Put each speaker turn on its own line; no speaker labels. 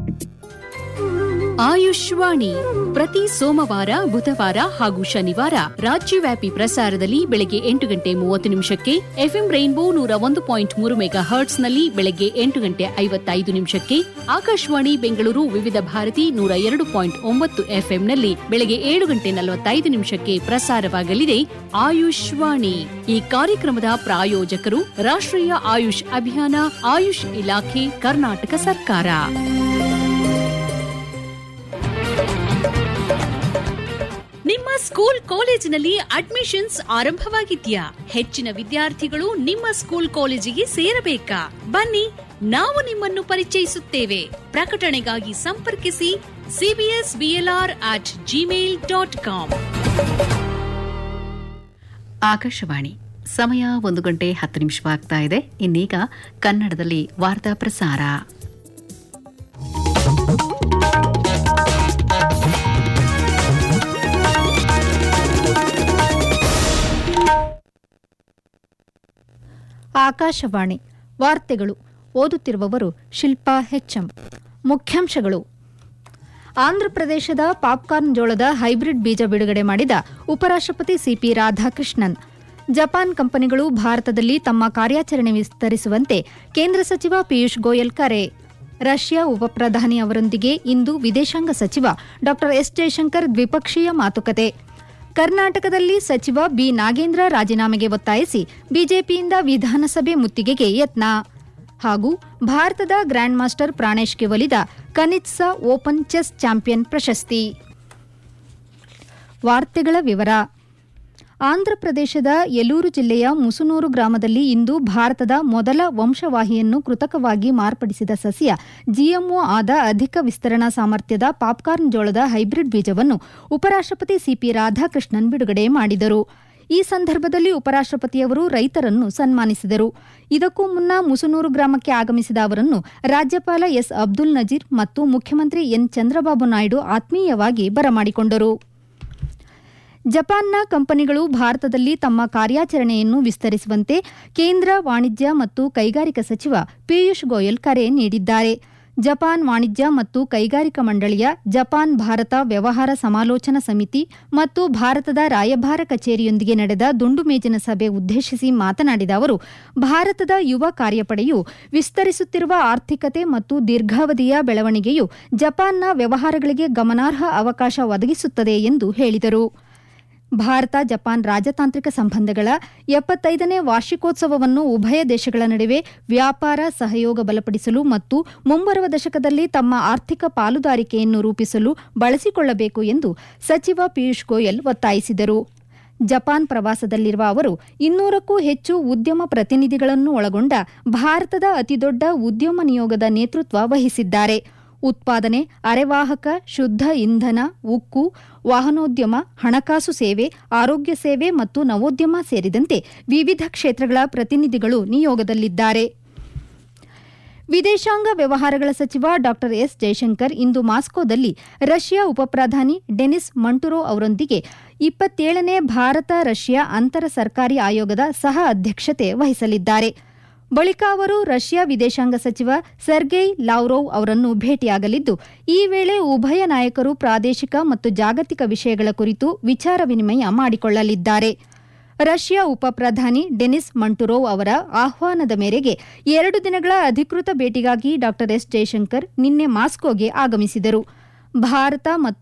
ಆಯುಷ್ವಾಣಿ ಪ್ರತಿ ಸೋಮವಾರ ಬುಧವಾರ ಹಾಗೂ ಶನಿವಾರ ರಾಜ್ಯವ್ಯಾಪಿ ಪ್ರಸಾರದಲ್ಲಿ ಬೆಳಗ್ಗೆ ಎಂಟು ಗಂಟೆ ಮೂವತ್ತು ನಿಮಿಷಕ್ಕೆ ಎಫ್ಎಂ ರೈನ್ಬೋ ನೂರ ಒಂದು ಪಾಯಿಂಟ್ ಮೂರು ಮೆಗಾ ಹರ್ಟ್ಸ್ನಲ್ಲಿ ಬೆಳಗ್ಗೆ ಎಂಟು ಗಂಟೆ ಐವತ್ತೈದು ನಿಮಿಷಕ್ಕೆ ಆಕಾಶವಾಣಿ ಬೆಂಗಳೂರು ವಿವಿಧ ಭಾರತಿ ನೂರ ಎರಡು ಪಾಯಿಂಟ್ ಒಂಬತ್ತು ಎಫ್ಎಂನಲ್ಲಿ ಬೆಳಗ್ಗೆ ಏಳು ಗಂಟೆ ನಲವತ್ತೈದು ನಿಮಿಷಕ್ಕೆ ಪ್ರಸಾರವಾಗಲಿದೆ ಆಯುಷ್ವಾಣಿ ಈ ಕಾರ್ಯಕ್ರಮದ ಪ್ರಾಯೋಜಕರು ರಾಷ್ಟ್ರೀಯ ಆಯುಷ್ ಅಭಿಯಾನ ಆಯುಷ್ ಇಲಾಖೆ ಕರ್ನಾಟಕ ಸರ್ಕಾರ ನಿಮ್ಮ ಸ್ಕೂಲ್ ಕಾಲೇಜಿನಲ್ಲಿ ಅಡ್ಮಿಷನ್ಸ್ ಆರಂಭವಾಗಿದ್ಯಾ ಹೆಚ್ಚಿನ ವಿದ್ಯಾರ್ಥಿಗಳು ನಿಮ್ಮ ಸ್ಕೂಲ್ ಕಾಲೇಜಿಗೆ ಸೇರಬೇಕಾ ಬನ್ನಿ ನಾವು ನಿಮ್ಮನ್ನು ಪರಿಚಯಿಸುತ್ತೇವೆ ಪ್ರಕಟಣೆಗಾಗಿ ಸಂಪರ್ಕಿಸಿ CBS BLR at Gmail dot com
Akashvani ಸಮಯ ಒಂದು ಗಂಟೆ ಹತ್ತು ನಿಮಿಷವಾಗ್ತಾ ಇದೆ ಇನ್ನೀಗ ಕನ್ನಡದಲ್ಲಿ ವಾರ್ತಾ ಪ್ರಸಾರ
ಆಕಾಶವಾಣಿ ವಾರ್ತೆಗಳು ಓದುತ್ತಿರುವವರು ಶಿಲ್ಪಾ ಹೆಚ್ಎಂ ಮುಖ್ಯಾಂಶಗಳು ಆಂಧ್ರಪ್ರದೇಶದ ಪಾಪ್ಕಾರ್ನ್ ಜೋಳದ ಹೈಬ್ರಿಡ್ ಬೀಜ ಬಿಡುಗಡೆ ಮಾಡಿದ ಉಪರಾಷ್ಟ್ರಪತಿ ಸಿಪಿ ರಾಧಾಕೃಷ್ಣನ್ ಜಪಾನ್ ಕಂಪನಿಗಳು ಭಾರತದಲ್ಲಿ ತಮ್ಮ ಕಾರ್ಯಾಚರಣೆ ವಿಸ್ತರಿಸುವಂತೆ ಕೇಂದ್ರ ಸಚಿವ ಪಿಯೂಷ್ ಗೋಯಲ್ ಕರೆ ರಷ್ಯಾ ಉಪಪ್ರಧಾನಿ ಅವರೊಂದಿಗೆ ಇಂದು ವಿದೇಶಾಂಗ ಸಚಿವ ಡಾ ಎಸ್ ಜಯಶಂಕರ್ ದ್ವಿಪಕ್ಷೀಯ ಮಾತುಕತೆ ಕರ್ನಾಟಕದಲ್ಲಿ ಸಚಿವ ಬಿ ನಾಗೇಂದ್ರ ರಾಜೀನಾಮೆಗೆ ಒತ್ತಾಯಿಸಿ ಬಿಜೆಪಿಯಿಂದ ವಿಧಾನಸಭೆ ಮುತ್ತಿಗೆಗೆ ಯತ್ನ ಹಾಗೂ ಭಾರತದ ಗ್ರ್ಯಾಂಡ್ ಮಾಸ್ಟರ್ ಪ್ರಾಣೇಶ್ಗೆ ಒಲಿದ ಕನಿತ್ಸಾ ಓಪನ್ ಚೆಸ್ ಚಾಂಪಿಯನ್ ಪ್ರಶಸ್ತಿ ವಾರ್ತೆಗಳ ವಿವರ ಆಂಧ್ರಪ್ರದೇಶದ ಯಲೂರು ಜಿಲ್ಲೆಯ ಮುಸುನೂರು ಗ್ರಾಮದಲ್ಲಿ ಇಂದು ಭಾರತದ ಮೊದಲ ವಂಶವಾಹಿಯನ್ನು ಕೃತಕವಾಗಿ ಮಾರ್ಪಡಿಸಿದ ಸಸ್ಯ ಜಿಎಂಒ ಆದ ಅಧಿಕ ವಿಸ್ತರಣಾ ಸಾಮರ್ಥ್ಯದ ಪಾಪ್ಕಾರ್ನ್ ಜೋಳದ ಹೈಬ್ರಿಡ್ ಬೀಜವನ್ನು ಉಪರಾಷ್ಟ್ರಪತಿ ಸಿಪಿ ರಾಧಾಕೃಷ್ಣನ್ ಬಿಡುಗಡೆ ಮಾಡಿದರು ಈ ಸಂದರ್ಭದಲ್ಲಿ ಉಪರಾಷ್ಟ್ರಪತಿಯವರು ರೈತರನ್ನು ಸನ್ಮಾನಿಸಿದರು ಇದಕ್ಕೂ ಮುನ್ನ ಮುಸುನೂರು ಗ್ರಾಮಕ್ಕೆ ಆಗಮಿಸಿದ ಅವರನ್ನು ರಾಜ್ಯಪಾಲ ಎಸ್ ಅಬ್ದುಲ್ ನಜೀರ್ ಮತ್ತು ಮುಖ್ಯಮಂತ್ರಿ ಎನ್ ಚಂದ್ರಬಾಬು ನಾಯ್ಡು ಆತ್ಮೀಯವಾಗಿ ಬರಮಾಡಿಕೊಂಡರು ಜಪಾನ್ನ ಕಂಪನಿಗಳು ಭಾರತದಲ್ಲಿ ತಮ್ಮ ಕಾರ್ಯಾಚರಣೆಯನ್ನು ವಿಸ್ತರಿಸುವಂತೆ ಕೇಂದ್ರ ವಾಣಿಜ್ಯ ಮತ್ತು ಕೈಗಾರಿಕಾ ಸಚಿವ ಪಿಯೂಷ್ ಗೋಯಲ್ ಕರೆ ನೀಡಿದ್ದಾರೆ ಜಪಾನ್ ವಾಣಿಜ್ಯ ಮತ್ತು ಕೈಗಾರಿಕಾ ಮಂಡಳಿಯ ಜಪಾನ್ ಭಾರತ ವ್ಯವಹಾರ ಸಮಾಲೋಚನಾ ಸಮಿತಿ ಮತ್ತು ಭಾರತದ ರಾಯಭಾರ ಕಚೇರಿಯೊಂದಿಗೆ ನಡೆದ ದುಂಡು ಮೇಜಿನ ಸಭೆ ಉದ್ದೇಶಿಸಿ ಮಾತನಾಡಿದ ಅವರು ಭಾರತದ ಯುವ ಕಾರ್ಯಪಡೆಯು ವಿಸ್ತರಿಸುತ್ತಿರುವ ಆರ್ಥಿಕತೆ ಮತ್ತು ದೀರ್ಘಾವಧಿಯ ಬೆಳವಣಿಗೆಯು ಜಪಾನ್ನ ವ್ಯವಹಾರಗಳಿಗೆ ಗಮನಾರ್ಹ ಅವಕಾಶ ಒದಗಿಸುತ್ತದೆ ಎಂದು ಹೇಳಿದರು ಭಾರತ ಜಪಾನ್ ರಾಜತಾಂತ್ರಿಕ ಸಂಬಂಧಗಳ ಎಪ್ಪತ್ತೈದನೇ ವಾರ್ಷಿಕೋತ್ಸವವನ್ನು ಉಭಯ ದೇಶಗಳ ನಡುವೆ ವ್ಯಾಪಾರ ಸಹಯೋಗ ಬಲಪಡಿಸಲು ಮತ್ತು ಮುಂಬರುವ ದಶಕದಲ್ಲಿ ತಮ್ಮ ಆರ್ಥಿಕ ಪಾಲುದಾರಿಕೆಯನ್ನು ರೂಪಿಸಲು ಬಳಸಿಕೊಳ್ಳಬೇಕು ಎಂದು ಸಚಿವ ಪಿಯೂಷ್ ಗೋಯಲ್ ಒತ್ತಾಯಿಸಿದರು ಜಪಾನ್ ಪ್ರವಾಸದಲ್ಲಿರುವ ಅವರು ಇನ್ನೂರಕ್ಕೂ ಹೆಚ್ಚು ಉದ್ಯಮ ಪ್ರತಿನಿಧಿಗಳನ್ನು ಒಳಗೊಂಡ ಭಾರತದ ಅತಿದೊಡ್ಡ ಉದ್ಯಮ ನಿಯೋಗದ ನೇತೃತ್ವ ವಹಿಸಿದ್ದಾರೆ ಉತ್ಪಾದನೆ ಅರೆವಾಹಕ ಶುದ್ಧ ಇಂಧನ ಉಕ್ಕು ವಾಹನೋದ್ಯಮ ಹಣಕಾಸು ಸೇವೆ ಆರೋಗ್ಯ ಸೇವೆ ಮತ್ತು ನವೋದ್ಯಮ ಸೇರಿದಂತೆ ವಿವಿಧ ಕ್ಷೇತ್ರಗಳ ಪ್ರತಿನಿಧಿಗಳು ನಿಯೋಗದಲ್ಲಿದ್ದಾರೆ ವಿದೇಶಾಂಗ ವ್ಯವಹಾರಗಳ ಸಚಿವ ಡಾ ಎಸ್ ಜಯಶಂಕರ್ ಇಂದು ಮಾಸ್ಕೋದಲ್ಲಿ ರಷ್ಯಾ ಉಪಪ್ರಧಾನಿ ಡೆನಿಸ್ ಮಂಟುರೋ ಅವರೊಂದಿಗೆ ಇಪ್ಪತ್ತೇಳನೇ ಭಾರತ ರಷ್ಯಾ ಅಂತರ ಸರ್ಕಾರಿ ಆಯೋಗದ ಸಹ ಅಧ್ಯಕ್ಷತೆ ವಹಿಸಲಿದ್ದಾರೆ ಬಳಿಕ ಅವರು ರಷ್ಯಾ ವಿದೇಶಾಂಗ ಸಚಿವ ಸರ್ಗೈ ಲಾವ್ರೋವ್ ಅವರನ್ನು ಭೇಟಿಯಾಗಲಿದ್ದು ಈ ವೇಳೆ ಉಭಯ ನಾಯಕರು ಪ್ರಾದೇಶಿಕ ಮತ್ತು ಜಾಗತಿಕ ವಿಷಯಗಳ ಕುರಿತು ವಿಚಾರ ವಿನಿಮಯ ಮಾಡಿಕೊಳ್ಳಲಿದ್ದಾರೆ ರಷ್ಯಾ ಉಪ ಪ್ರಧಾನಿ ಡೆನಿಸ್ ಮಂಟುರೋವ್ ಅವರ ಆಹ್ವಾನದ ಮೇರೆಗೆ ಎರಡು ದಿನಗಳ ಅಧಿಕೃತ ಭೇಟಿಗಾಗಿ ಡಾ ಎಸ್ ಜಯಶಂಕರ್ ನಿನ್ನೆ ಮಾಸ್ಕೋಗೆ ಆಗಮಿಸಿದರು ಭಾರತ ಮತ್ತು